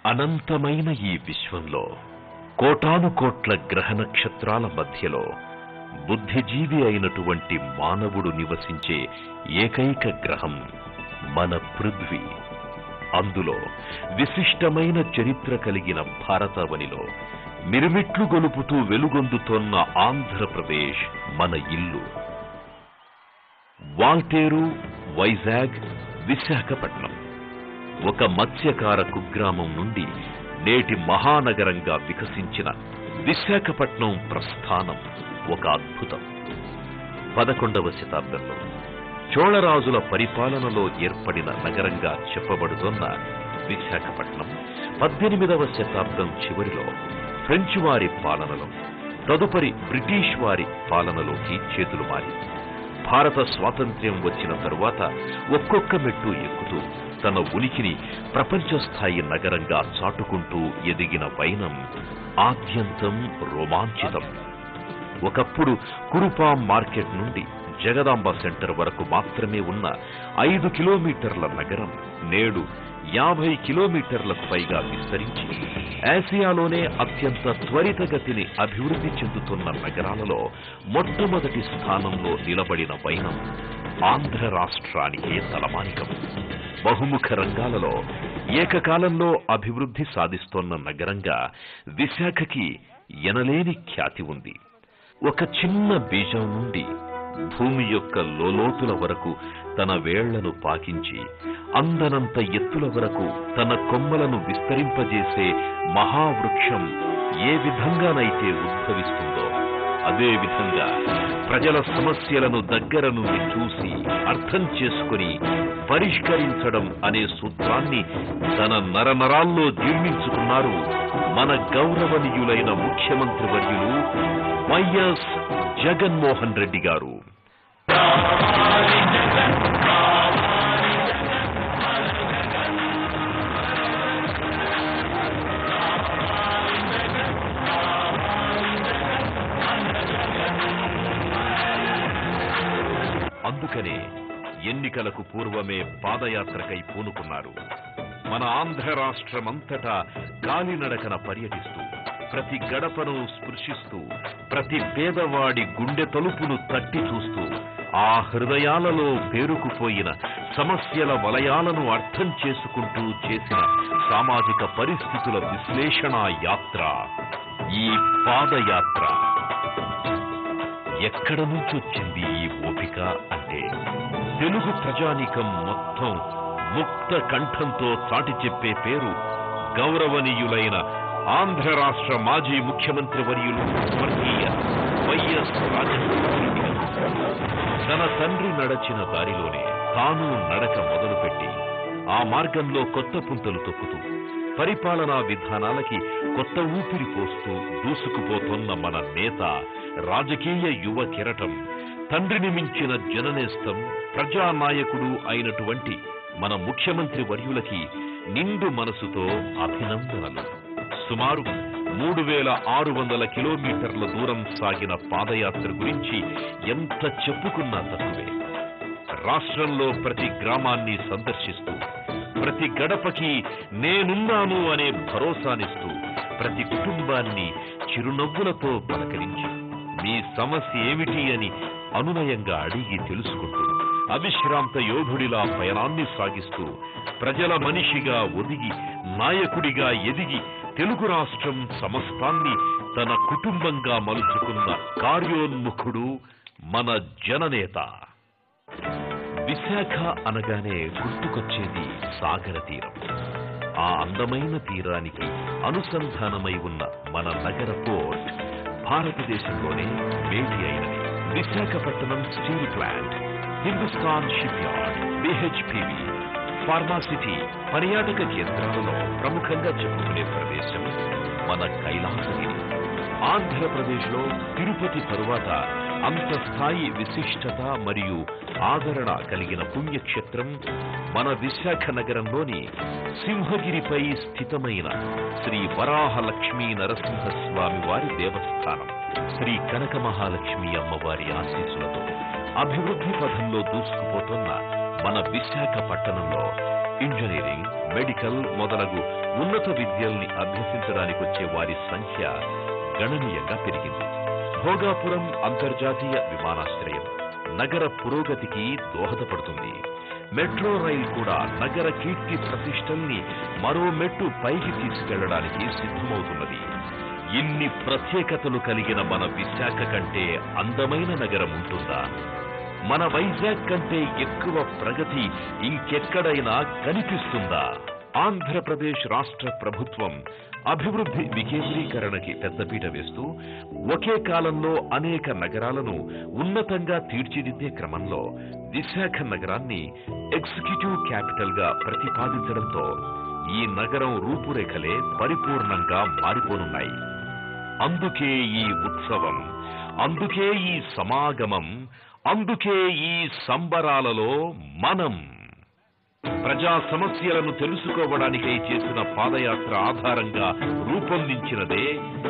అనంతమైన ఈ విశ్వంలో కోటాను కోట్ల గ్రహ నక్షత్రాల మధ్యలో బుద్ధిజీవి అయినటువంటి మానవుడు నివసించే ఏకైక గ్రహం మన పృథ్వీ అందులో విశిష్టమైన చరిత్ర కలిగిన భారతావనిలో మిరుమిట్లు గొలుపుతూ వెలుగొందుతోన్న ఆంధ్రప్రదేశ్ మన ఇల్లు వాల్తేరు వైజాగ్ విశాఖపట్నం ఒక మత్స్యకార కుగ్రామం నుండి నేటి మహానగరంగా వికసించిన విశాఖపట్నం ప్రస్థానం ఒక అద్భుతం పదకొండవ శతాబ్దంలో చోళరాజుల పరిపాలనలో ఏర్పడిన నగరంగా చెప్పబడుతోన్న విశాఖపట్నం పద్దెనిమిదవ శతాబ్దం చివరిలో ఫ్రెంచ్ వారి పాలనలో తదుపరి బ్రిటిష్ వారి పాలనలోకి చేతులు మారి భారత స్వాతంత్ర్యం వచ్చిన తరువాత ఒక్కొక్క మెట్టు ఎక్కుతూ తన ఉనికిని ప్రపంచ స్థాయి నగరంగా చాటుకుంటూ ఎదిగిన వైనం ఆద్యంతం రోమాంచితం ఒకప్పుడు కురుపాం మార్కెట్ నుండి జగదాంబ సెంటర్ వరకు మాత్రమే ఉన్న ఐదు కిలోమీటర్ల నగరం నేడు యాభై కిలోమీటర్లకు పైగా విస్తరించి ఆసియాలోనే అత్యంత త్వరితగతిని అభివృద్ధి చెందుతున్న నగరాలలో మొట్టమొదటి స్థానంలో నిలబడిన వైనం ఆంధ్ర రాష్ట్రానికే తలమానికం బహుముఖ రంగాలలో ఏకకాలంలో అభివృద్ధి సాధిస్తోన్న నగరంగా విశాఖకి ఎనలేని ఖ్యాతి ఉంది ఒక చిన్న బీజం నుండి భూమి యొక్క లోలోతుల వరకు తన వేళ్లను పాకించి అందనంత ఎత్తుల వరకు తన కొమ్మలను విస్తరింపజేసే మహావృక్షం ఏ విధంగానైతే ఉద్భవిస్తుందో అదే విధంగా ప్రజల సమస్యలను దగ్గర నుండి చూసి అర్థం చేసుకుని పరిష్కరించడం అనే సూత్రాన్ని తన నరనరాల్లో జీర్ణించుకున్నారు మన గౌరవనీయులైన ముఖ్యమంత్రి వర్యులు వైఎస్ జగన్మోహన్ రెడ్డి గారు అందుకనే ఎన్నికలకు పూర్వమే పాదయాత్రకై పూనుకున్నారు మన ఆంధ్ర రాష్ట్రమంతటా కాలినడకన పర్యటిస్తూ ప్రతి గడపను స్పృశిస్తూ ప్రతి పేదవాడి గుండె తలుపును తట్టి చూస్తూ ఆ హృదయాలలో పేరుకుపోయిన సమస్యల వలయాలను అర్థం చేసుకుంటూ చేసిన సామాజిక పరిస్థితుల విశ్లేషణ యాత్ర ఈ పాదయాత్ర ఎక్కడ నుంచి వచ్చింది ఈ ఓపిక అంటే తెలుగు ప్రజానీకం మొత్తం ముక్త కంఠంతో చాటి చెప్పే పేరు గౌరవనీయులైన ఆంధ్ర రాష్ట్ర మాజీ ముఖ్యమంత్రి వర్యులు స్వర్గీయ వైఎస్ రాజశేఖర గారు. తన తండ్రి నడచిన దారిలోనే తాను నడక మొదలుపెట్టి ఆ మార్గంలో కొత్త పుంతలు తొక్కుతూ పరిపాలనా విధానాలకి కొత్త ఊపిరి పోస్తూ దూసుకుపోతున్న మన నేత రాజకీయ యువ కిరటం తండ్రిని మించిన జననేస్తం ప్రజానాయకుడు అయినటువంటి మన ముఖ్యమంత్రి వర్యులకి నిండు మనసుతో అభినందనలు సుమారు మూడు వేల ఆరు వందల కిలోమీటర్ల దూరం సాగిన పాదయాత్ర గురించి ఎంత చెప్పుకున్నా తక్కువే రాష్ట్రంలో ప్రతి గ్రామాన్ని సందర్శిస్తూ ప్రతి గడపకి నేనున్నాను అనే భరోసానిస్తూ ప్రతి కుటుంబాన్ని చిరునవ్వులతో పలకరించి మీ సమస్య ఏమిటి అని అనునయంగా అడిగి తెలుసుకుంటూ అవిశ్రాంత యోధుడిలా పయనాన్ని సాగిస్తూ ప్రజల మనిషిగా ఒదిగి నాయకుడిగా ఎదిగి తెలుగు రాష్ట్రం సమస్తాన్ని తన కుటుంబంగా మలుచుకున్న కార్యోన్ముఖుడు మన జననేత విశాఖ అనగానే గుర్తుకొచ్చేది సాగర తీరం ఆ అందమైన తీరానికి అనుసంధానమై ఉన్న మన నగర పోర్ట్ భారతదేశంలోనే భేటీ అయినది Visakhapatnam steel plant Hindustan shipyard BHPV pharma city పర్యాటక కేంద్రాలలో ప్రముఖంగా చెప్పుకునే ప్రదేశం మన కైలాసగిరి ఆంధ్రప్రదేశ్లో తిరుపతి తరువాత అంత స్థాయి విశిష్టత మరియు ఆదరణ కలిగిన పుణ్యక్షేత్రం మన విశాఖ నగరంలోని సింహగిరిపై స్థితమైన శ్రీ వరాహ లక్ష్మీ నరసింహస్వామి వారి దేవస్థానం శ్రీ కనక మహాలక్ష్మి అమ్మవారి ఆశీస్సులతో అభివృద్ధి పథంలో దూసుకుపోతున్న మన విశాఖ పట్టణంలో ఇంజనీరింగ్ మెడికల్ మొదలగు ఉన్నత విద్యల్ని అభ్యసించడానికి వచ్చే వారి సంఖ్య గణనీయంగా పెరిగింది భోగాపురం అంతర్జాతీయ విమానాశ్రయం నగర పురోగతికి దోహదపడుతుంది మెట్రో రైల్ కూడా నగర కీర్తి ప్రతిష్టల్ని మరో మెట్టు పైకి తీసుకెళ్లడానికి సిద్ధమవుతున్నది ఇన్ని ప్రత్యేకతలు కలిగిన మన విశాఖ కంటే అందమైన నగరం ఉంటుందా మన వైజాగ్ కంటే ఎక్కువ ప్రగతి ఇంకెక్కడైనా కనిపిస్తుందా ఆంధ్రప్రదేశ్ రాష్ట్ర ప్రభుత్వం అభివృద్ధి వికేంద్రీకరణకి పెద్దపీట వేస్తూ ఒకే కాలంలో అనేక నగరాలను ఉన్నతంగా తీర్చిదిద్దే క్రమంలో విశాఖ నగరాన్ని ఎగ్జిక్యూటివ్ క్యాపిటల్ గా ప్రతిపాదించడంతో ఈ నగరం రూపురేఖలే పరిపూర్ణంగా మారిపోనున్నాయి అందుకే ఈ ఉత్సవం అందుకే ఈ సమాగమం అందుకే ఈ సంబరాలలో మనం ప్రజా సమస్యలను తెలుసుకోవడానికై చేసిన పాదయాత్ర ఆధారంగా రూపొందించినదే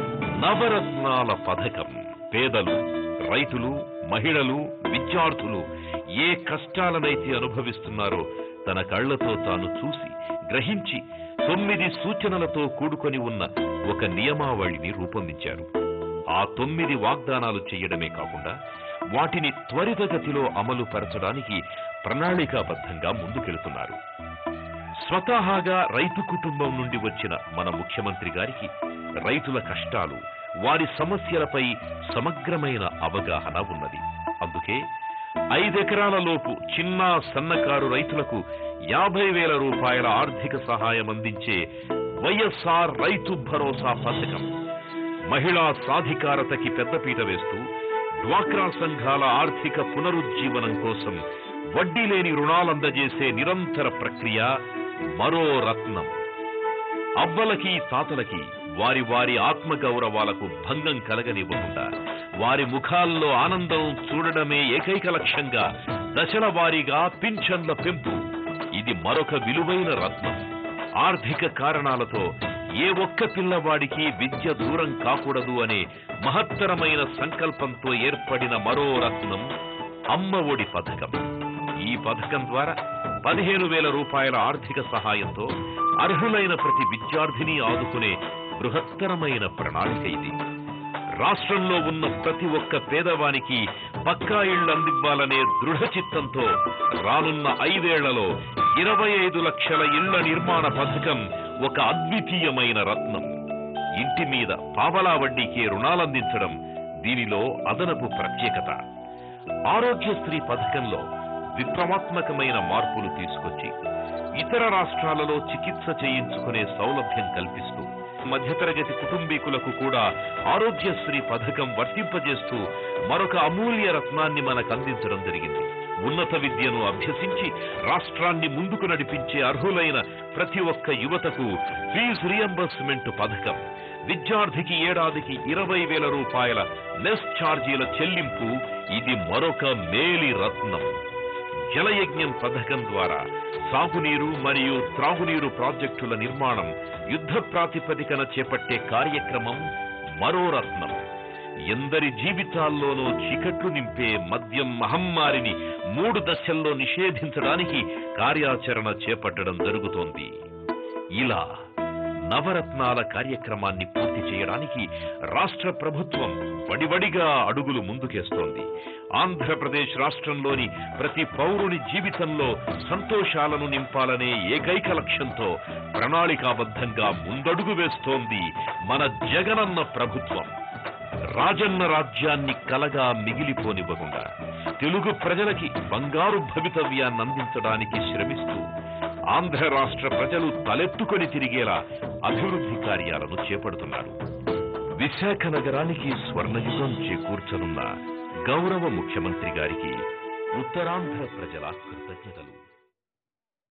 నవరత్నాల పథకం పేదలు రైతులు మహిళలు విద్యార్థులు ఏ కష్టాలనైతే అనుభవిస్తున్నారో తన కళ్లతో తాను చూసి గ్రహించి తొమ్మిది సూచనలతో కూడుకొని ఉన్న ఒక నియమావళిని రూపొందించారు ఆ తొమ్మిది వాగ్దానాలు చేయడమే కాకుండా వాటిని త్వరితగతిలో అమలు పరచడానికి ప్రణాళికాబద్ధంగా ముందుకెళ్తున్నారు స్వతహాగా రైతు కుటుంబం నుండి వచ్చిన మన ముఖ్యమంత్రి గారికి రైతుల కష్టాలు వారి సమస్యలపై సమగ్రమైన అవగాహన ఉన్నది అందుకే ఐదెకరాల లోపు చిన్న సన్నకారు రైతులకు యాభై వేల రూపాయల ఆర్థిక సహాయం అందించే వైఎస్ఆర్ రైతు భరోసా పథకం మహిళా సాధికారతకి పెద్దపీట వేస్తూ డ్వాక్రా సంఘాల ఆర్థిక పునరుజ్జీవనం కోసం వడ్డీ లేని రుణాలందజేసే నిరంతర ప్రక్రియ మరో రత్నం అవ్వలకి తాతలకి వారి వారి ఆత్మగౌరవాలకు భంగం కలగనివ్వకుండా వారి ముఖాల్లో ఆనందం చూడడమే ఏకైక లక్ష్యంగా దశల వారీగా పింఛన్ల పెంపు ఇది మరొక విలువైన రత్నం ఆర్థిక కారణాలతో ఏ ఒక్క పిల్లవాడికి విద్య దూరం కాకూడదు అనే మహత్తరమైన సంకల్పంతో ఏర్పడిన మరో రత్నం అమ్మ ఒడి పథకం ఈ పథకం ద్వారా పదిహేను వేల రూపాయల ఆర్థిక సహాయంతో అర్హులైన ప్రతి విద్యార్థిని ఆదుకునే బృహత్తరమైన ప్రణాళిక ఇది రాష్ట్రంలో ఉన్న ప్రతి ఒక్క పేదవానికి పక్కా ఇళ్లు అందివ్వాలనే దృఢ చిత్తంతో రానున్న ఐదేళ్లలో ఇరవై ఐదు లక్షల ఇళ్ల నిర్మాణ పథకం ఒక అద్వితీయమైన రత్నం ఇంటి మీద పావలా వడ్డీకే రుణాలందించడం దీనిలో అదనపు ప్రత్యేకత ఆరోగ్యశ్రీ పథకంలో విప్లవాత్మకమైన మార్పులు తీసుకొచ్చి ఇతర రాష్ట్రాలలో చికిత్స చేయించుకునే సౌలభ్యం కల్పిస్తూ మధ్యతరగతి కుటుంబీకులకు కూడా ఆరోగ్యశ్రీ పథకం వర్తింపజేస్తూ మరొక అమూల్య రత్నాన్ని మనకు అందించడం జరిగింది ఉన్నత విద్యను అభ్యసించి రాష్ట్రాన్ని ముందుకు నడిపించే అర్హులైన ప్రతి ఒక్క యువతకు ఫీజు రియంబర్స్మెంట్ పథకం విద్యార్థికి ఏడాదికి ఇరవై వేల రూపాయల లెస్ ఛార్జీల చెల్లింపు ఇది మరొక మేలి రత్నం జలయజ్ఞం పథకం ద్వారా సాగునీరు మరియు త్రాగునీరు ప్రాజెక్టుల నిర్మాణం యుద్ధ ప్రాతిపదికన చేపట్టే కార్యక్రమం మరో రత్నం ఎందరి జీవితాల్లోనూ చీకట్లు నింపే మద్యం మహమ్మారిని మూడు దశల్లో నిషేధించడానికి కార్యాచరణ చేపట్టడం జరుగుతోంది ఇలా నవరత్నాల కార్యక్రమాన్ని పూర్తి చేయడానికి రాష్ట్ర ప్రభుత్వం వడివడిగా అడుగులు ముందుకేస్తోంది ఆంధ్రప్రదేశ్ రాష్ట్రంలోని ప్రతి పౌరుని జీవితంలో సంతోషాలను నింపాలనే ఏకైక లక్ష్యంతో ప్రణాళికాబద్ధంగా ముందడుగు వేస్తోంది మన జగనన్న ప్రభుత్వం రాజన్న రాజ్యాన్ని కలగా మిగిలిపోనివ్వకుండా తెలుగు ప్రజలకి బంగారు భవితవ్యాన్ని అందించడానికి శ్రమిస్తూ ఆంధ్ర రాష్ట్ర ప్రజలు తలెత్తుకొని తిరిగేలా అభివృద్ధి కార్యాలను చేపడుతున్నారు విశాఖ నగరానికి స్వర్ణయుగం చేకూర్చనున్న గౌరవ ముఖ్యమంత్రి గారికి ఉత్తరాంధ్ర ప్రజల కృతజ్ఞతలు